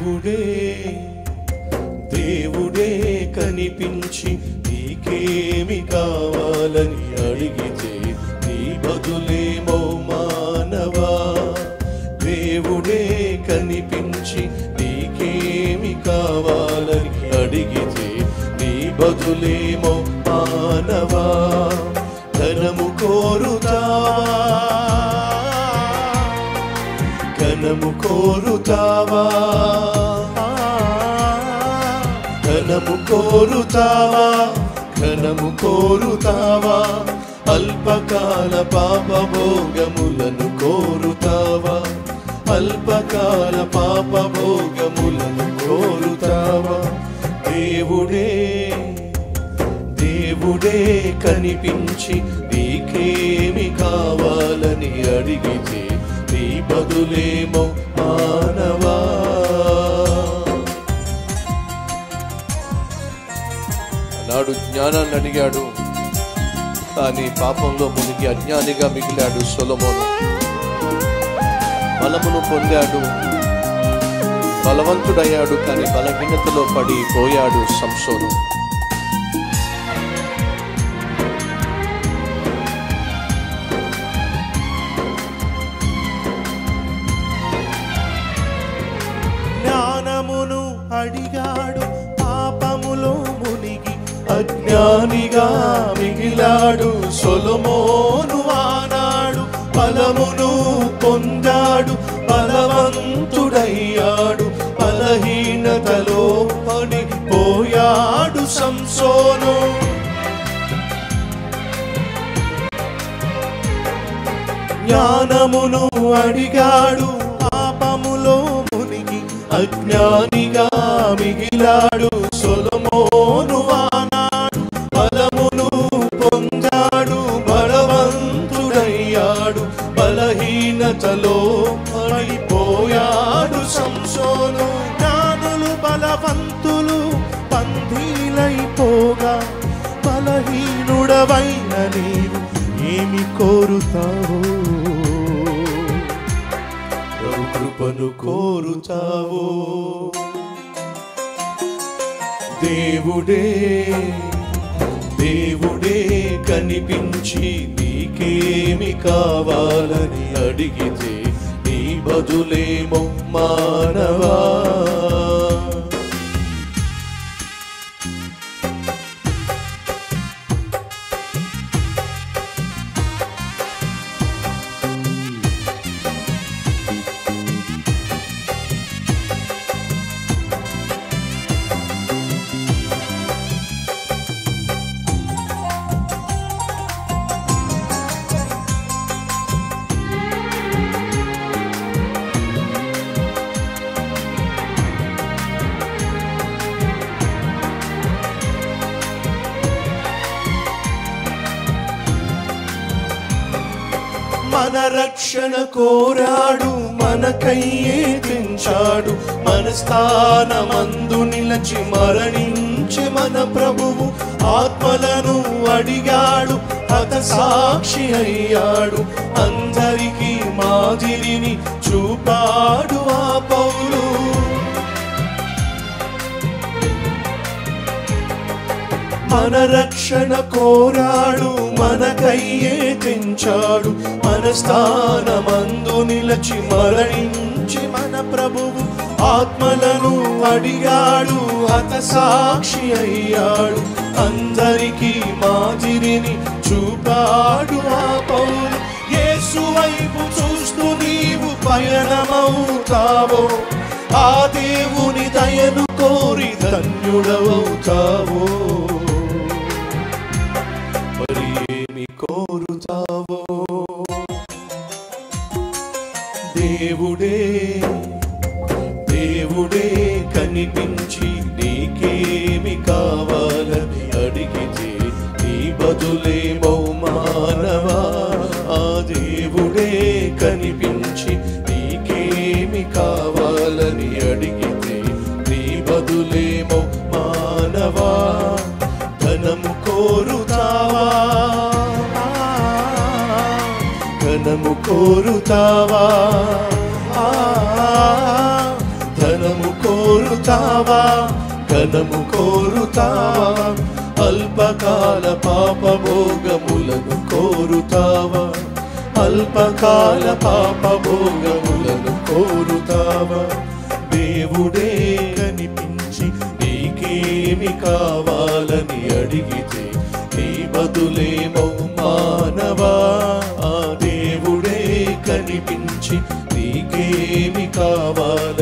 దేవుడే దేవుడే కనిపించి నీకేమి కావాలని అడిగితే నీ బదులేమో మానవా దేవుడే కనిపించి నీకేమి కావాలని అడిగితే నీ బదులేమో మానవా ధనము కోరుతావా ఘనము కోరుతావా ఘనము కోరుతావా ఘనము కోరుతావా అల్పకాల పాప భోగములను కోరుతావా అల్పకాల పాప భోగములను కోరుతావా దేవుడే దేవుడే కనిపించి నీకేమి కావాలని అడిగితే నీ బదులేమో మానవా నాడు జ్ఞానాన్ని అడిగాడు కానీ పాపంలో మునిగి అజ్ఞానిగా మిగిలాడు సొలమోను బలమును పొందాడు బలవంతుడయ్యాడు కానీ బలహీనతలో పడి పోయాడు సంసోను జ్ఞానమును అడిగాడు పాపములో మునిగి అజ్ఞానిగా మిగిలాడు సొలమోను ఆనాడు బలమును పొందాడు బలవంతుడయ్యాడు బలహీనతలో పడిపోయాడు సంసోను జ్ఞానమును అడిగాడు పాపములో మునిగి అజ్ఞానిగా మిగిలాడు సొలమోను ఆనాడు బలమును పొందాడు బలవంతుడయ్యాడు బలహీనతలో పడిపోయాడు సంసోను జ్ఞానులు బలవంతులు బంధీలైపోగా బలహీనుడవైన నీవు ఏమి కోరుతావో ప్రభు కృపను కోరుతావో దేవుడే దేవుడే కనిపించి నీకేమి కావాలని అడిగితే నీ బదులేమో మానవా మన రక్షణ కోరాడు మనకయ్యే తెంచాడు మన స్థానమందు నిలచి మరణించి మన ప్రభువు ఆత్మలను అడిగాడు హత సాక్షి అయ్యాడు అందరికీ మాదిరిని చూపాడు ఆ పౌలు మన రక్షణ కోరాడు మనకయ్యే తెంచాడు మన స్థానమందు నిలచి మరణించి మన ప్రభువు ఆత్మలను అడిగాడు హత సాక్షి అయ్యాడు అందరికీ మాదిరిని చూపాడు ఆ పౌరు యేసు వైపు చూస్తూ నీవు పయనమవుతావో ఆ దేవుని దయను కోరి ధన్యుడవవుతావో మరి ఏమి కోరుతావో దేవుడే దేవుడే కనిపించి నీకేమి కావాలని అడిగితే నీ బదులేమో మానవా ఆ దేవుడే కనిపించి నీకేమి కావాలని అడిగితే నీ బదులేమో మానవా ధనము కోరుతావా ధనము కోరుతావా ఆ, ధనము ఘనము కోరుతావా ఘనము కోరుతావా అల్పకాల పాపభోగములను కోరుతావా అల్పకాల పాపభోగములను కోరుతావా దేవుడే కనిపించి నీకేమి కావాలని అడిగితే నీ బదులేమో మానవా ఆ దేవుడే కనిపించి నీకేమి కావాలని